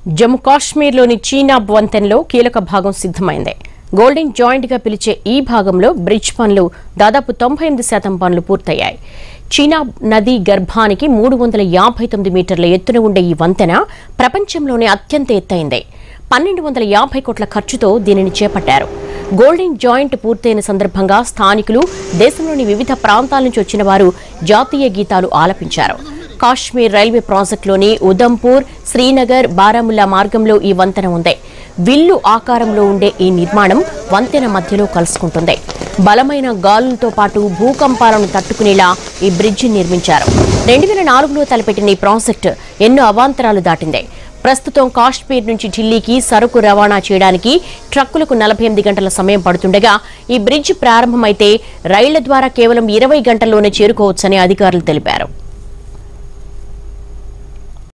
జమ్మూ కాశ్మీర్లోని చీనాబ్ వంతెనలో కీలక భాగం సిద్దమైంది గోల్డెన్ జాయింట్ గా పిలిచే ఈ భాగంలో బ్రిడ్జ్ పనులు దాదాపు తొంభై ఎనిమిది శాతం పనులు పూర్తయ్యాయి చీనాబ్ నది గర్భానికి మూడు వందల యాభై తొమ్మిది మీటర్ల ఎత్తున ఉండే ఈ వంతెన ప్రపంచంలోనే అత్యంత ఎత్తైందే పన్నెండు వందల యాభై కోట్ల ఖర్చుతో దీనిని చేపట్టారు గోల్డెన్ జాయింట్ పూర్తయిన సందర్భంగా స్థానికులు దేశంలోని వివిధ ప్రాంతాల నుంచి వచ్చిన వారు జాతీయ గీతాలు ఆలపించారు కాశ్మీర్ రైల్వే ప్రాజెక్టులోని ఉదంపూర్ శ్రీనగర్ బారాముల్లా మార్గంలో ఈ వంతెన ఉంది విల్లు ఆకారంలో ఉండే ఈ నిర్మాణం వంతెన మధ్యలో కలుసుకుంటుంది బలమైన గాలులతో పాటు భూకంపాలను తట్టుకునేలా ఈ బ్రిడ్జి నిర్మించారు రెండు వేల నాలుగులో తలపెట్టిన ఈ ప్రాజెక్టు ఎన్నో అవాంతరాలు దాటింది ప్రస్తుతం కాశ్మీర్ నుంచి ఢిల్లీకి సరుకు రవాణా చేయడానికి ట్రక్కులకు నలభై ఎనిమిది గంటల సమయం పడుతుండగా ఈ బ్రిడ్జ్ ప్రారంభమైతే రైళ్ల ద్వారా కేవలం ఇరవై గంటల్లోనే చేరుకోవచ్చని అధికారులు తెలిపారు